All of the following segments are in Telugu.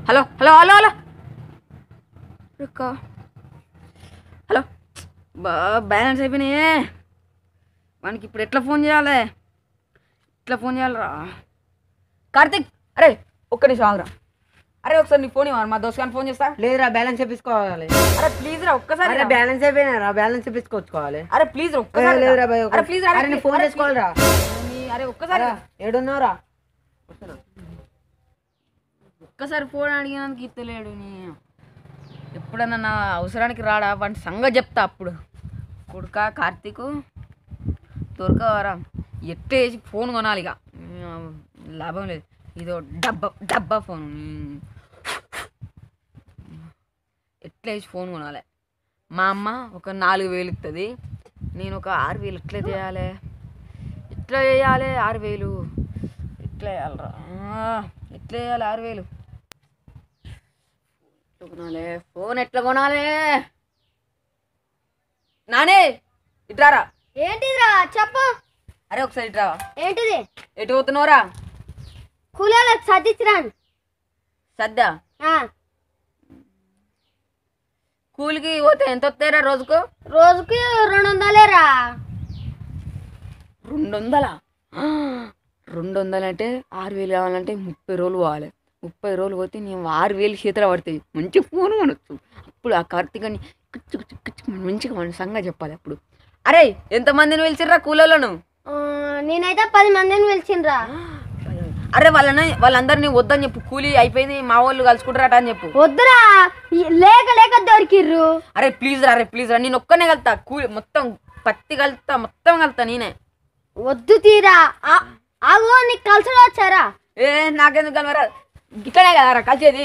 హలో హలో హలో హలో రుక్కో హలో బా బ్యాలెన్స్ అయిపోయినాయే వానికి ఇప్పుడు ఎట్లా ఫోన్ చేయాలి ఎట్లా ఫోన్ చేయాలరా కార్తిక్ అరే ఒక్క నిమిషం ఆగురా అరే ఒకసారి నీ ఫోన్ ఇవ్వాలి మా దోస్త్ గారిని ఫోన్ చేస్తా లేదురా బ్యాలెన్స్ చెప్పించుకోవాలి అరే ప్లీజ్ రా ఒక్కసారి అరే రా. బ్యాలెన్స్ అయిపోయినారా బ్యాలెన్స్ చెప్పించుకోవాలి అరే ప్లీజ్ రా ఒక్కసారి లేదురా రా. భయ్ అరే ప్లీజ్ రా అరే నేను ఫోన్ చేసుకోవాలిరా నీ- అరే ఒక్కసారి రా. ఏడున్నావురా ఒక్కసారి ఫోన్ అడిగినందుకు ఇత్తలేడు నీ ఎప్పుడన్నా నా అవసరానికి రాడా వాడి సంగతి చెప్తా అప్పుడు కొడుక కార్తీకు దొరకవరా ఎట్ట వేసి ఫోన్ కొనాలి ఇక ఉమ్, లాభం లేదు ఇదో డబ్బా డబ్బా ఫోన్ ఉమ్. ఎట్లా వేసి ఫోన్ కొనాలి మా అమ్మ ఒక నాలుగు వేలు ఇస్తుంది నేను ఒక ఆరు వేలు ఎట్లా చేయాలి ఎట్లా చేయాలి ఆరు వేలు ఎట్లా చేయాలరా ఆ, ఎట్లా చేయాలి ఆరు వేలు ఎట్లా కొనాలి ఫోన్ ఎట్లా కొనాలి నానే ఇట్రారా ఏంటిదిరా చెప్పు అరే ఒకసారి ఇట్రావా ఏంటిది ఎటు పోతున్నావురా కూలీలకు సర్దించరాను సద్దా కూలికి పోతే ఎంత వస్తాయిరా రోజుకు రోజుకి రెండు వందలేరా రెండు వందలా ఆ, రెండు వందలు అంటే ఆరు వేలు కావాలంటే ముప్పై రోజులు పోవాలి ముప్పై రోజులు పోతే నేను ఆరు వేలు చేతిలో పడతాయి మంచి ఫోన్ కొనొచ్చు అప్పుడు ఆ కార్తీకని కుచ్చు కుచ్చు కుచ్చు మంచిగా మన సంగతి చెప్పాలి అప్పుడు అరే ఎంతమందిని పిలిచిర్రా కూలోళ్ళను ఆ, నేనైతే పది మందిని పిలిచిండ్రా అరే వాళ్ళని వాళ్ళందరినీ వద్దని చెప్పు కూలీ అయిపోయింది మా వాళ్ళు కలుసుకుంటారట అని చెప్పు వద్దురా ఈ- లేక లేక దొరికిర్రు అరే ప్లీజ్ రా అరే ప్లీజ్ రా నేను ఒక్కనే కలుతా కూలి మొత్తం పత్తి కలుతా మొత్తం కలుతా నేనే వద్దు తీరా ఆ- ఆగు నీకు కలిసి వచ్చారా ఏ నాకెందుకు కలవరా ఇక్కడే కదా రా కలిసేది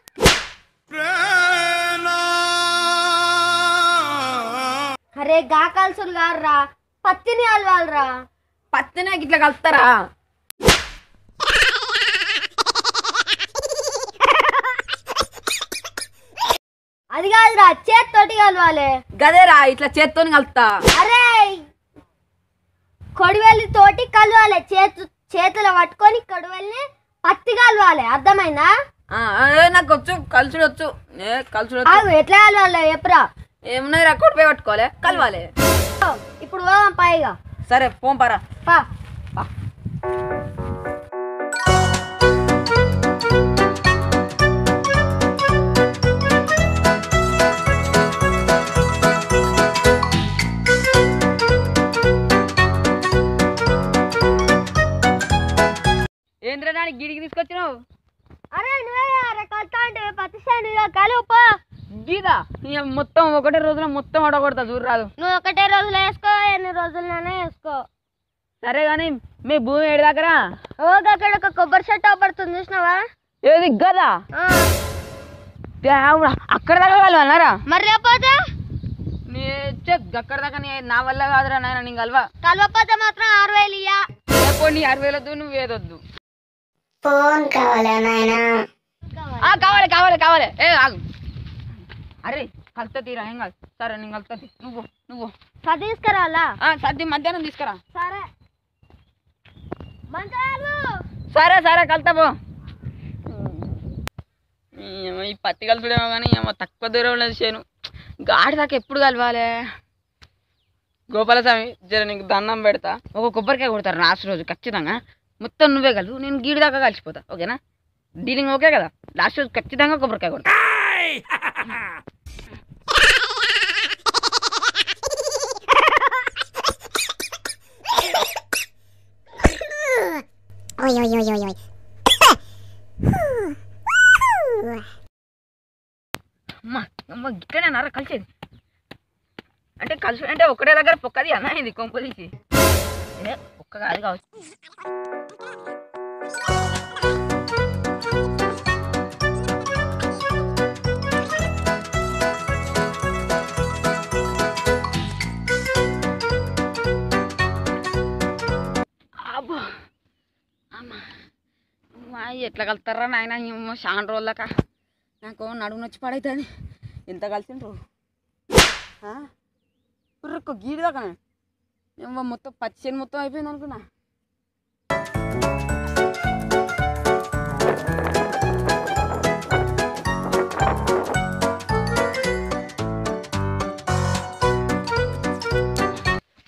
అరే గా కలుసులు గారురా పత్తిని అలవాలరా పత్తినే ఇట్లా కలుతారా అది కాదురా చేత్తోటి కలవాలి గదేరా ఇట్లా చేత్తోని కలుతా అరే కొడివెల్లి తోటి కలవాలి చేతు చేతులు పట్టుకొని కొడివెల్ని పత్తి కలవాలి అర్థమైందా ఆ, ఏ, నాకు వచ్చు కలుసుడు వచ్చు ఏ కలుసుడు వచ్చు ఆగు ఎట్లా కలవాలి ఎప్పుడా ఏమున్నది రా కొడిపోయి పట్టుకోవాలి కలవాలి ఇప్పుడు పోదాం పైగా సరే ఫోన్ పరా పా ఏంద్రా నాని గిడికి తీసుకొచ్చినావు అరే నువ్వే అరే కలుతా అంటే పత్తి చేను కలువు పో గీదా ఇక మొత్తం ఒకటే రోజులో మొత్తం అడగొడతా చూడరాదు నువ్వు ఒకటే రోజులు వేసుకో ఎన్ని రోజుల్లోనే వేసుకో సరే కానీ మీ భూమి ఏడు దగ్గర ఓ అక్కడ ఒక కొబ్బరి చెట్టు పడుతుంది చూసినావా ఏది గదా ఆ, దేవుడా, అక్కడ దాకా కలవాలరా మరి లేకపోతే నీ చెక్ అక్కడ దాకా నీ నా వల్ల కాదురా నాయన నీ కలవా కలవకపోతే మాత్రం ఆరు వేలు ఇయ్యా రేపు నీ అరవై వేలొద్దు నువ్వు ఏదొద్దు ఫోన్ కావాలా నాయనా ఆ, కావాలి కావాలి కావాలి ఏ ఆగు అరే కలుతా తీరా ఏం కాదు సరే నేను కలుతా తీ. నువ్వు నువ్వు పది తీసుకురావాలా ఆ, సర్ది మధ్యాహ్నం తీసుకురా సరే మంచాలు సరే సరే కలుతా పో ఏమో ఈ పత్తి కలుపుడేమో కానీ ఏమో తక్కువ దూరం ఉన్నది చేను గాడి దాకా ఎప్పుడు కలవాలి గోపాలస్వామి జర నీకు దండం పెడతా ఒక కొబ్బరికాయ కొడతారు లాస్ట్ రోజు ఖచ్చితంగా మొత్తం నువ్వే కలుపు నేను గీడి దాకా కలిసిపోతా ఓకేనా డీలింగ్ ఓకే కదా లాస్ట్ రోజు ఖచ్చితంగా కొబ్బరికాయ కొడతా అమ్మ అమ్మ ఇక్కడే నర కలిసేది అంటే కలిసి అంటే ఒకటే దగ్గర పొక్కది అన్న ఇది కొంపదీసి ఏ ఒక్క కాదు కావచ్చు అబ్బో అమ్మ అమ్మా, ఎట్లా కలుతారా నాయన ఏమో చాలా రోజులక నాకు నడుము నొచ్చి పడైతుంది ఎంత కలిసిండ్రు కుర్రొక్క గీడి దాకా ఏమో మొత్తం పచ్చేని మొత్తం అయిపోయింది అనుకున్నా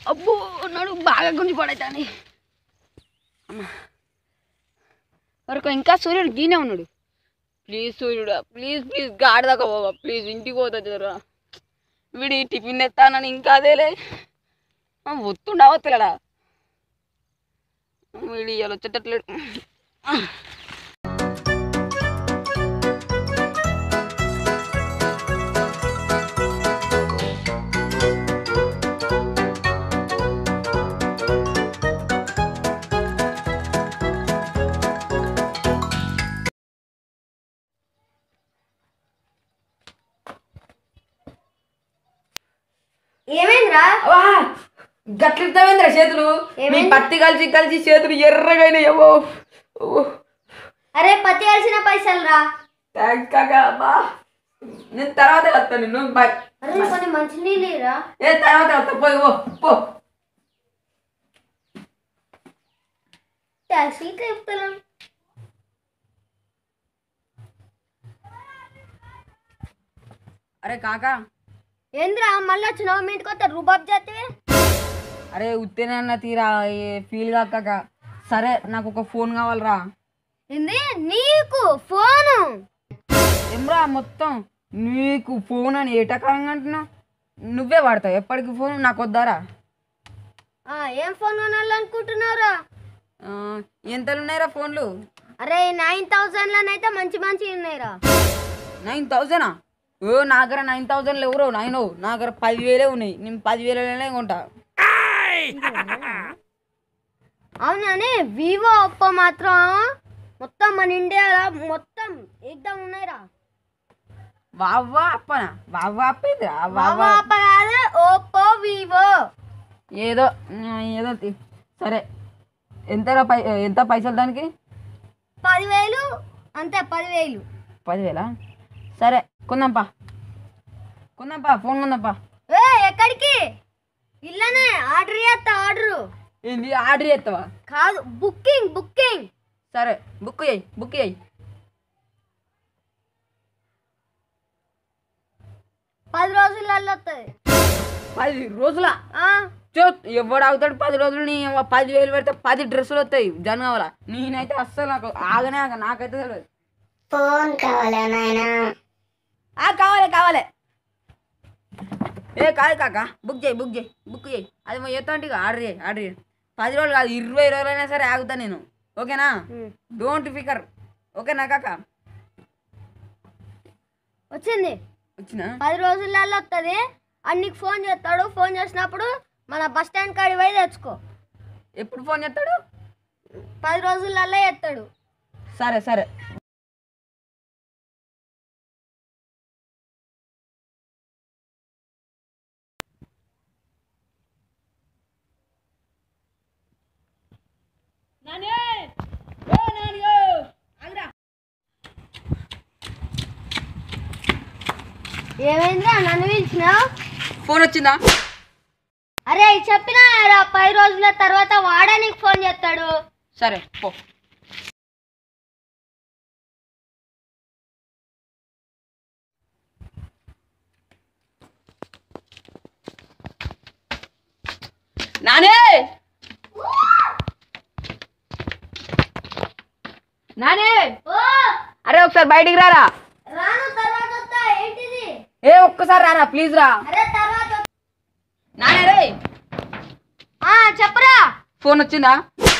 అబ్బో నడు బాగా గుంజి పడైతాని వరకు ఇంకా సూర్యుడు గీనే ఉన్నాడు ప్లీజ్ సూర్యుడా ప్లీజ్ ప్లీజ్ గాడి దాకా పోవా ప్లీజ్ ఇంటికి పోతా జరా వీడి టిఫిన్ ఎత్తానని ఇంకా అదేలే ఒత్తుండా వత్తలేడా వీడి ఇలా వచ్చేటట్లేడు ఏమైందిరా గట్లిస్తామేంద్ర చేతులు మీ ఏమైంది? పత్తి కలిసి కలిసి చేతులు ఎర్రగైనా ఏవో అరే పత్తి కలిసిన పైసలు రా థ్యాంక్స్ కాక అబ్బా నేను తర్వాత వస్తాను నిన్ను బాయ్ అరే కొన్ని మంచి నీళ్ళరా ఏ తర్వాత వస్తా పోయి ఓ పో ట్యాక్సీ చెప్తాను అరే కాకా ఏంద్రా మళ్ళీ వచ్చినావు మీ ఇంటికి వస్తే రూబాబ్ చేస్తే అరే ఉత్తేనన్న తీరా ఫీల్ కాక సరే నాకు ఒక ఫోన్ కావాలరా ఏంది నీకు ఫోను ఏమ్రా మొత్తం నీకు ఫోన్ అని ఏటకాలంగా అంటున్నావు నువ్వే వాడతావు ఎప్పటికి ఫోన్ నాకు వద్దారా ఆ, ఏం ఫోన్ కొనాలనుకుంటున్నావురా ఆ, ఎంతలు ఉన్నాయిరా ఫోన్లు అరే నైన్ థౌసండ్ లోనైతే మంచి మంచి ఉన్నాయిరా నైన్ థౌజండా ఓ నా దగ్గర నైన్ థౌజండ్లు ఎవరో నైన్ నా దగ్గర పదివేలే ఉన్నాయి నేను పదివేలనే కొంటా అవునని వివో ఒప్పో మాత్రం మొత్తం మన ఇండియాలో మొత్తం ఏకదం ఉన్నాయిరా వావ్వా అప్పనా వావ్వా అప్పేదిరా వావా వావ్వా అప్ప కాదు ఓప్పో వివో ఏదో ఆ, ఏదో తి- సరే ఎంతరా పై ఎంత పైసలు దానికి పదివేలు అంతే పదివేలు పదివేలా సరే కొందాంపా కొందాంపా ఫోన్ కొందాంపా ఏ ఎక్కడికి ఇల్లనే ఆర్డర్ చేస్తా ఆర్డర్ ఏంది ఆర్డర్ చేస్తావా కాదు బుకింగ్ బుకింగ్ సరే బుక్ చేయి బుక్ చేయి పది రోజులలో వస్తుంది పది రోజుల చో ఎవడు ఆగుతాడు పది రోజులు నీ అవ్వ పది వేలు పెడితే పది డ్రెస్సులు వస్తాయి జనం కావాల నేనైతే అస్సలు నాకు ఆగనే ఆగ నాకైతే తెలియదు ఫోన్ కావాలా నాయనా ఆ కావాలి కావాలి ఏ కాదు కాక బుక్ చేయి బుక్ చేయి బుక్ చేయి అది మా ఎత్తంటే ఆర్డర్ చేయి ఆర్డర్ చేయి పది రోజులు కాదు ఇరవై రోజులైనా సరే ఆగుతా నేను ఓకేనా డోంట్ ఫికర్ ఓకేనా కాక వచ్చింది వచ్చినా పది రోజులలో వస్తుంది అన్నికి ఫోన్ చేస్తాడు ఫోన్ చేసినప్పుడు మన బస్ స్టాండ్ కాడికి పోయి తెచ్చుకో ఎప్పుడు ఫోన్ చేస్తాడు పది రోజులలో ఎత్తాడు సరే సరే ఏమైందిరా నన్ను పిలిచినావు ఫోన్ వచ్చిందా అరే చెప్పినా రా పది రోజుల తర్వాత వాడే నీకు ఫోన్ చేస్తాడు సరే పో నానే నానే ఓ అరే ఒకసారి బయటికి రారా రాను తర్వాత వస్తా ఏంటిది ఏ ఒక్కసారి రారా ప్లీజ్ రా అరే తర్వాత వస్తా. నానే రే ఆ చెప్పరా ఫోన్ వచ్చిందా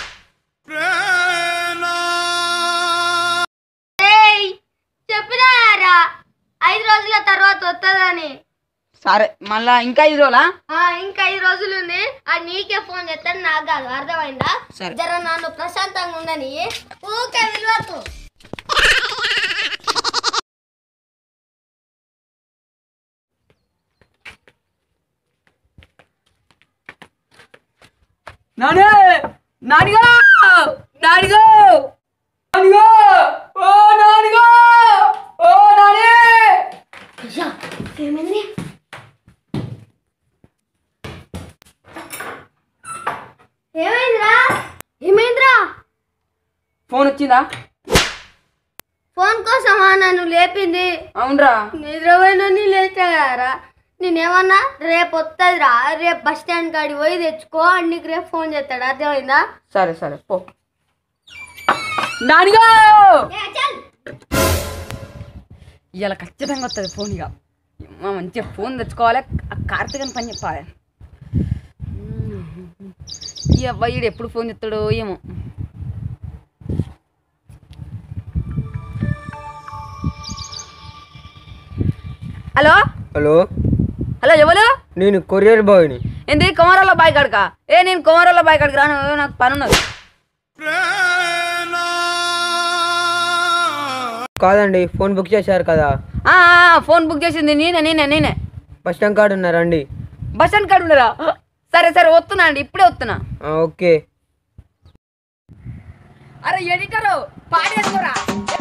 ఏయ్ చెప్పినా రా ఐదు రోజుల తర్వాత వస్తుందని సరే మళ్ళా ఇంకా ఐదు రోజులా ఆ, ఇంకా ఐదు రోజులు ఉంది అది నీకే ఫోన్ చేస్తాను నాకు కాదు అర్థమైందా సరే. జర నన్ను ప్రశాంతంగా ఉండని ఊకే విలువకు నానే నానిగా నానిగో నానిగో ఓ నానిగో ఓ నానే అయ్యా ఏమైంది ఏమైందిరా ఏమైందిరా ఫోన్ వచ్చిందా ఫోన్ కోసమా నన్ను లేపింది అవునరా నిద్రపోయినని లేచారా నేనేమన్నా రేపు వస్తుందిరా రేపు బస్ స్టాండ్ కాడికి పోయి తెచ్చుకో అని నీకు రేపు ఫోన్ చేస్తాడు అర్థమైందా సరే సరే పో నానిగా ఇవాళ ఖచ్చితంగా వస్తుంది ఫోన్ ఇక మా మంచిగా ఫోన్ తెచ్చుకోవాలి ఆ కార్తీకని పని చెప్పాలి ఈ అబ్బాయి ఎప్పుడు ఫోన్ చెప్తాడో ఏమో హలో హలో హలో ఎవరు నేను కొరియర్ బాయ్ని ఏంది కుమారాల బాయ్ కాడకా ఏ నేను కుమారాల బాయ్ కాడికి రాను ఏ, నాకు పని ఉన్నది కాదండి ఫోన్ బుక్ చేశారు కదా ఆ, ఆ, ఫోన్ బుక్ చేసింది నేనే నేనే నేనే బస్ స్టాండ్ కార్డు ఉన్నారండి బస్ స్టాండ్ కాడ ఉండరా సరే సరే వస్తున్నా అండి ఇప్పుడే వస్తున్నా ఆ, ఓకే అరే ఎడిటరు పాడేసుకోరా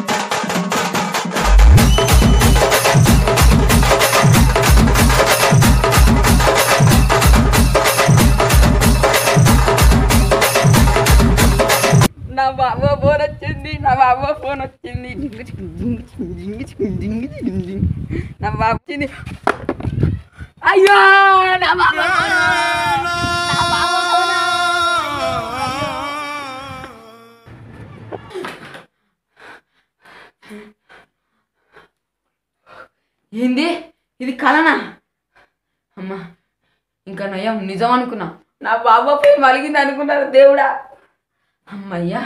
నా బాబు ఫోన్ వచ్చింది నా బాబు ఫోన్ వచ్చింది నా బాబు వచ్చింది అయ్యో నా బాబు నా బాబు ఏంది ఇది కలనా అమ్మా ఇంకా నయం నిజం అనుకున్నా నా బాబా పోయి మలిగింది అనుకున్నారు దేవుడా అమ్మయ్యా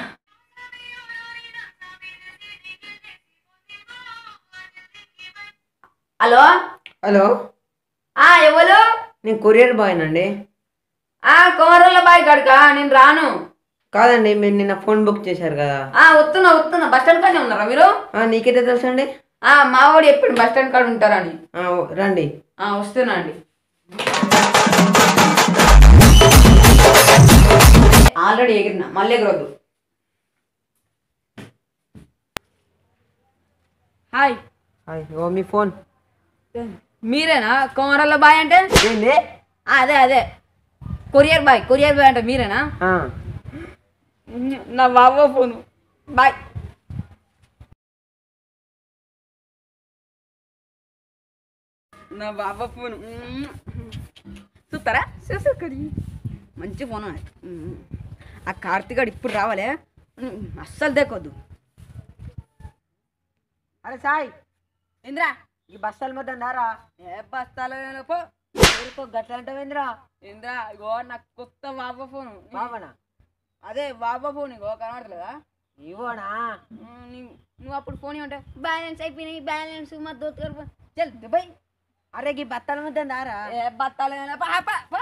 హలో హలో ఆ ఎవరు నేను కొరియర్ బాయ్నండి ఆ కుమారుల బాయ్ గడక నేను రాను కాదండి మీరు నిన్న ఫోన్ బుక్ చేశారు కదా ఆ వస్తున్నా వస్తున్నా బస్ స్టాండ్ కాడే ఉన్నారా మీరు ఆ, నీకైతే తెలుసండి ఆ మావాడు ఎప్పుడు బస్ స్టాండ్ కాడ ఉంటారని ఆ, ఓ, రండి ఆ వస్తున్నా అండి ఆల్రెడీ ఎగిరిన మళ్ళీ ఎగరొద్దు హాయ్ హాయ్ ఓ మీ ఫోన్ మీరేనా కుమారల్ల బాయ్ అంటే ఏంది ఆ, అదే అదే కొరియర్ బాయ్ కొరియర్ బాయ్ అంటే మీరేనా ఆ, నా బాబా ఫోను బాయ్ నా బాబా ఫోను మ్మ్. చూస్తారా చూసు కడి మంచి ఫోన్ అది. మ్మ్. ఆ కార్తీగాడు ఇప్పుడు రావాలే మ్మ్. అస్సలు దేకొద్దు అరే సాయ్ ఇంద్రా ఈ బస్తాల మధ్య నారా ఏ బస్తాలో పో ఊరుకో గట్ల అంటావేంద్రా ఇంద్రా ఇగో నాకు కొత్త బాబా ఫోను బావనా అదే బాబా ఫోన్ ఇగో కనబడలేదా ఇవ్వనా మ్మ్, నీ- నువ్వు అప్పుడు ఫోన్ ఇవ్వంటే బ్యాలెన్స్ అయిపోయినాయి బ్యాలెన్స్ మా దోతుగారు చల్ దుబాయ్ అరే ఈ బస్తాల మధ్య నారా ఏ బత్తాలు